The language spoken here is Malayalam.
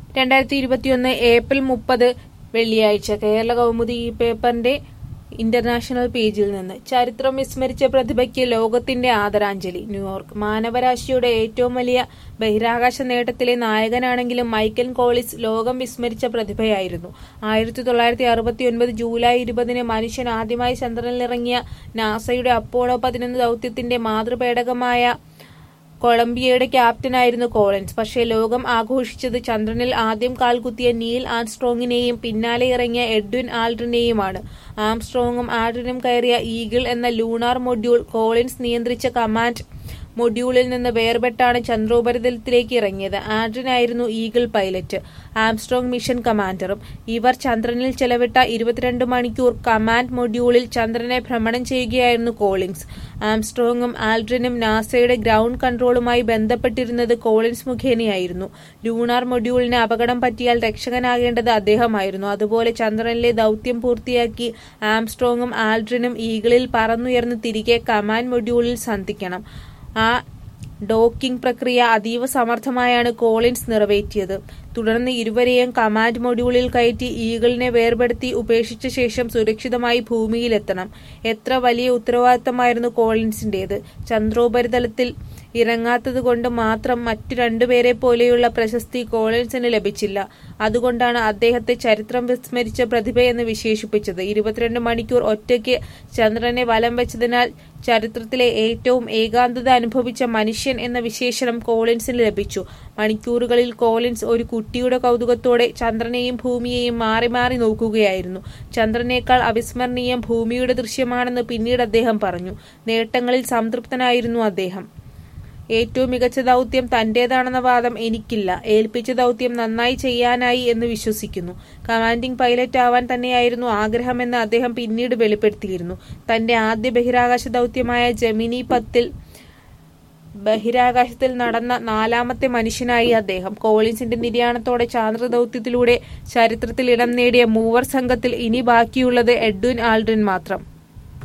രണ്ടായിരത്തി ഇരുപത്തിയൊന്ന് ഏപ്രിൽ മുപ്പത് വെള്ളിയാഴ്ച കേരള കൗമുദി ഈ പേപ്പറിന്റെ ഇന്റർനാഷണൽ പേജിൽ നിന്ന് ചരിത്രം വിസ്മരിച്ച പ്രതിഭയ്ക്ക് ലോകത്തിന്റെ ആദരാഞ്ജലി ന്യൂയോർക്ക് മാനവരാശിയുടെ ഏറ്റവും വലിയ ബഹിരാകാശ നേട്ടത്തിലെ നായകനാണെങ്കിലും മൈക്കൽ കോളിസ് ലോകം വിസ്മരിച്ച പ്രതിഭയായിരുന്നു ആയിരത്തി തൊള്ളായിരത്തി അറുപത്തി ഒൻപത് ജൂലൈ ഇരുപതിന് മനുഷ്യൻ ആദ്യമായി ചന്ദ്രനിലിറങ്ങിയ നാസയുടെ അപ്പോളോ പതിനൊന്ന് ദൗത്യത്തിന്റെ മാതൃപേടകമായ കൊളംബിയയുടെ ക്യാപ്റ്റനായിരുന്നു കോളിൻസ് പക്ഷേ ലോകം ആഘോഷിച്ചത് ചന്ദ്രനിൽ ആദ്യം കാൽകുത്തിയ നീൽ ആംസ്ട്രോങ്ങിനെയും പിന്നാലെ ഇറങ്ങിയ എഡ്വിൻ ആൾഡ്രിനെയുമാണ് ആംസ്ട്രോങ്ങും ആൾഡ്രിനും കയറിയ ഈഗിൾ എന്ന ലൂണാർ മൊഡ്യൂൾ കോളിൻസ് നിയന്ത്രിച്ച കമാൻഡ് മൊഡ്യൂളിൽ നിന്ന് വേർപെട്ടാണ് ചന്ദ്രോപരിതലത്തിലേക്ക് ഇറങ്ങിയത് ആഡ്രിനായിരുന്നു ഈഗിൾ പൈലറ്റ് ആംസ്ട്രോങ് മിഷൻ കമാൻഡറും ഇവർ ചന്ദ്രനിൽ ചെലവിട്ട ഇരുപത്തിരണ്ട് മണിക്കൂർ കമാൻഡ് മൊഡ്യൂളിൽ ചന്ദ്രനെ ഭ്രമണം ചെയ്യുകയായിരുന്നു കോളിൻസ് ആംസ്ട്രോങ്ങും ആൽഡ്രിനും നാസയുടെ ഗ്രൗണ്ട് കൺട്രോളുമായി ബന്ധപ്പെട്ടിരുന്നത് കോളിൻസ് മുഖേനയായിരുന്നു ലൂണാർ മൊഡ്യൂളിന് അപകടം പറ്റിയാൽ രക്ഷകനാകേണ്ടത് അദ്ദേഹമായിരുന്നു അതുപോലെ ചന്ദ്രനിലെ ദൗത്യം പൂർത്തിയാക്കി ആംസ്ട്രോങ്ങും ആൽഡ്രിനും ഈഗിളിൽ പറന്നുയർന്ന് തിരികെ കമാൻഡ് മൊഡ്യൂളിൽ സന്ധിക്കണം ആ ഡോക്കിംഗ് പ്രക്രിയ അതീവ സമർത്ഥമായാണ് കോളിൻസ് നിറവേറ്റിയത് തുടർന്ന് ഇരുവരെയും കമാൻഡ് മൊഡ്യൂളിൽ കയറ്റി ഈഗിളിനെ വേർപെടുത്തി ഉപേക്ഷിച്ച ശേഷം സുരക്ഷിതമായി ഭൂമിയിലെത്തണം എത്ര വലിയ ഉത്തരവാദിത്തമായിരുന്നു കോളിൻസിന്റേത് ചന്ദ്രോപരിതലത്തിൽ ഇറങ്ങാത്തതുകൊണ്ട് മാത്രം മറ്റു രണ്ടുപേരെ പോലെയുള്ള പ്രശസ്തി കോളിൻസിന് ലഭിച്ചില്ല അതുകൊണ്ടാണ് അദ്ദേഹത്തെ ചരിത്രം വിസ്മരിച്ച പ്രതിഭയെന്ന് വിശേഷിപ്പിച്ചത് ഇരുപത്തിരണ്ട് മണിക്കൂർ ഒറ്റയ്ക്ക് ചന്ദ്രനെ വലം വെച്ചതിനാൽ ചരിത്രത്തിലെ ഏറ്റവും ഏകാന്തത അനുഭവിച്ച മനുഷ്യൻ എന്ന വിശേഷണം കോളിൻസിന് ലഭിച്ചു മണിക്കൂറുകളിൽ കോളിൻസ് ഒരു കുട്ടിയുടെ കൗതുകത്തോടെ ചന്ദ്രനെയും ഭൂമിയെയും മാറി മാറി നോക്കുകയായിരുന്നു ചന്ദ്രനേക്കാൾ അവിസ്മരണീയം ഭൂമിയുടെ ദൃശ്യമാണെന്ന് പിന്നീട് അദ്ദേഹം പറഞ്ഞു നേട്ടങ്ങളിൽ സംതൃപ്തനായിരുന്നു അദ്ദേഹം ഏറ്റവും മികച്ച ദൗത്യം തന്റേതാണെന്ന വാദം എനിക്കില്ല ഏൽപ്പിച്ച ദൗത്യം നന്നായി ചെയ്യാനായി എന്ന് വിശ്വസിക്കുന്നു കമാൻഡിംഗ് പൈലറ്റ് ആവാൻ തന്നെയായിരുന്നു ആഗ്രഹമെന്ന് അദ്ദേഹം പിന്നീട് വെളിപ്പെടുത്തിയിരുന്നു തന്റെ ആദ്യ ബഹിരാകാശ ദൗത്യമായ ജമിനി പത്തിൽ ബഹിരാകാശത്തിൽ നടന്ന നാലാമത്തെ മനുഷ്യനായി അദ്ദേഹം കോളിൻസിന്റെ നിര്യാണത്തോടെ ചാന്ദ്രദൗത്യത്തിലൂടെ ചരിത്രത്തിൽ ഇടം നേടിയ മൂവർ സംഘത്തിൽ ഇനി ബാക്കിയുള്ളത് എഡ്വിൻ ആൾഡ്രിൻ മാത്രം